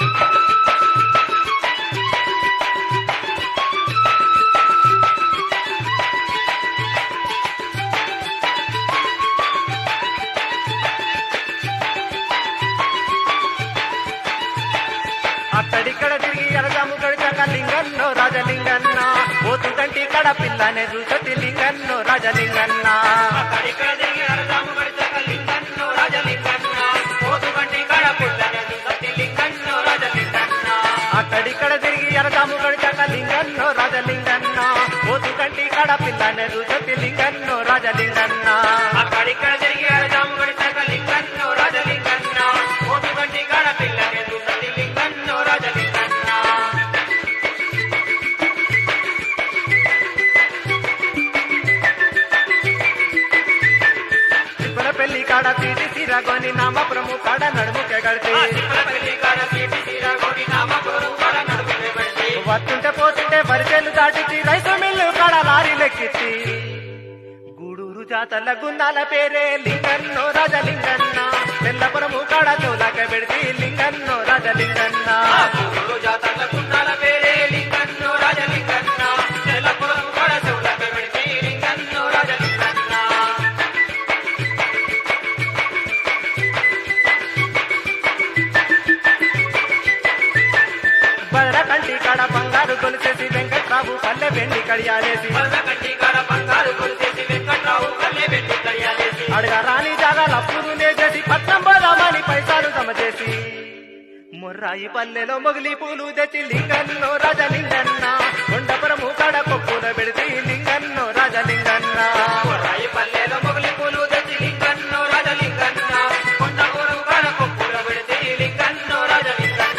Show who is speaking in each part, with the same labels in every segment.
Speaker 1: అక్కడిక్కడ తిరిగి ఎరజాము గడిచాక లింగన్నో రాజలింగన్న పోతు కంటి కడ పిల్లనే చూసతి లింగన్నో రాజలింగన్న
Speaker 2: అక్కడిక్కడ తిరిగి అరదాము గడిచాక లింగన్నో రాజలింగన్న పోతు కంటి కడ పిల్లనే చూసతి లింగన్నో రాజలింగన్న
Speaker 1: అక్కడిక్కడ తిరిగి ఎరజాము గడిచాక లింగన్నో రాజలింగన్న పోతు కంటి కడ పిల్లనే చూసతి లింగన్నో రాజలింగన్న
Speaker 2: అక్కడిక్కడ తిరిగి అరదాము గడిచాక లింగన్నో రాజలింగన్న పోతు కంటి కడ పిల్లనే చూసతి లింగన్నో రాజలింగన్న
Speaker 1: తిప్పల పెళ్లి కాడ తీటి సిరగొని నామపురము కాడ నడుముకే గడితే
Speaker 2: ఆ సిక్కుల పెళ్లి కాడ సీటి సీరగోడి నామపురం కాడ నడుమునే పెడితే
Speaker 1: వస్తుంటే పోతుంటే వరిసేలు దాటిచి రైసు మిల్లు కాడ లారీ లెక్కిచ్చి గూడూరు జాతల గుండాల పేరే లింగన్నో రాజలింగన్న తెల్లపురము కాడ చౌలాక పెడితే లింగన్నో రాజలింగన్న
Speaker 2: ఆ ఊరు జాతర్ల కుండాల పేరే లింగన్నో రాజలింగన్న తెల్లపురం కాడ చెవులపై పెడితే లింగన్నో రాజలింగన్న
Speaker 1: బదర కంటి కాడ బంగారు గొలుసేసి వెంకట్రావు పల్లె వెండి కడియాలేసి
Speaker 2: మల్ల కంటి కాడ బంగారు కొలిసేసి వెంకట్రావు కల్లె పెట్టి కడియాలేసి
Speaker 1: అడగా రాని జాగాల అప్పుడునే చేసి పట్నం పోదామని పైసలు జమ చేసి ముర్రాయి పల్లెలో మొగిలి పూలు తెచ్చి లింగన్నో రాజలింగన్న కొండపురము కాడ కొప్పుల పెడితే లింగన్నో రాజలింగన్న
Speaker 2: రాయి పల్లెలో మొగలి పూలు తెచ్చి లింగన్నో రాజలింగన్న కొండపూరం కాడ కొప్పుల పెడితే లింగన్నో రాజలింగన్న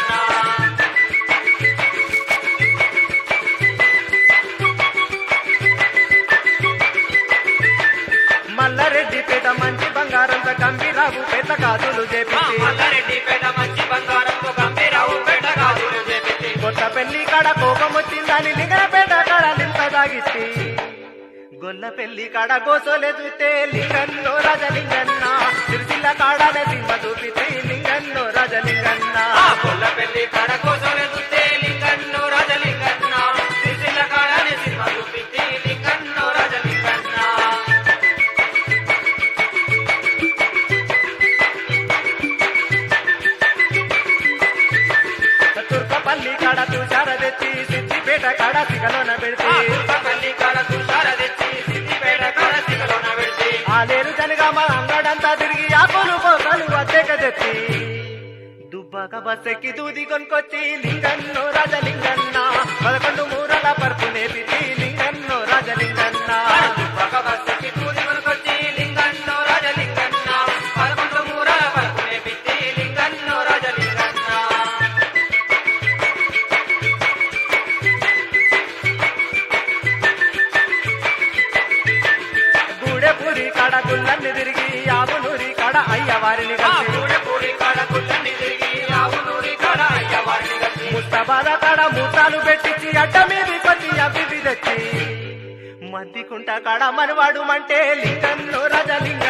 Speaker 1: మల్లారెడ్డిపేట మంచి బంగారంత గంభీరావు పేట కాదులు
Speaker 2: ఆ
Speaker 1: చేపించి
Speaker 2: మల్లారెడ్డి పేట మంచి బంగారంతో గంభీరావు పేట కాదులు చేపించి
Speaker 1: కొత్త పెళ్లి కాడ కోపం వచ్చిందని లింగనపేట కాడ లింత దాగిచ్చి గొల్ల పెళ్లి కాడ గోసోలే చూస్తే లింగన్నో రాజలింగన్న సిరిసిల్ల కాడనే సింహ చూపితే లింగన్నో రాజలింగన్న
Speaker 2: ఆ కొల్ల పెళ్లి కాడ కోసమే చూస్తే లింగన్నో రాజలింగన్న సిరిసిల్ల కాడనే సినిమా చూపించి లింగన్నో రాజలింగన్న
Speaker 1: తుర్కపల్లి కాడ తుషార తెచ్చి సిద్దిపేట కాడ సిగలోన పెడితే
Speaker 2: ఆ తుర్కపల్లి కాడ తుషార తెచ్చి సిద్దిపేట కాడ సిగలోన పెడితే
Speaker 1: ఆలేరు జనగామ అంగడంతా తిరిగి ఆకులు పోకలు అద్దెక తెచ్చి దుబ్బాక బస్సెక్కి దూది కొనుకొచ్చి లింగన్నో రాజలింగన్న పదకొండు మూరల పరుపు నేపితి లింగన్నో రాజలింగన్న
Speaker 2: ఒక బస్సుకి కూలి కొనుకొచ్చి లింగన్నో రాజలింగన్న పదకొండు మూరాల పలుకునే పెట్టి లింగన్నో రాజలింగన్న
Speaker 1: గూడెపూరి కాడ గుళ్ళన్ని తిరిగి ఆవునూరి కాడ అయ్యవారిని
Speaker 2: ఆ
Speaker 1: కలిసి
Speaker 2: పూడపూడి కాడ గుళ్ళని తిరిగి ఆవునూరి కాడ అయ్యవారిని కలిసి
Speaker 1: ముస్తబాద కాడ మూతాలు పెట్టించి అడ్డ మీది కొద్ది అవి తెచ్చి మద్దికుంట కాడ మనవాడు అంటే లింగన్నో రాజలింగన్న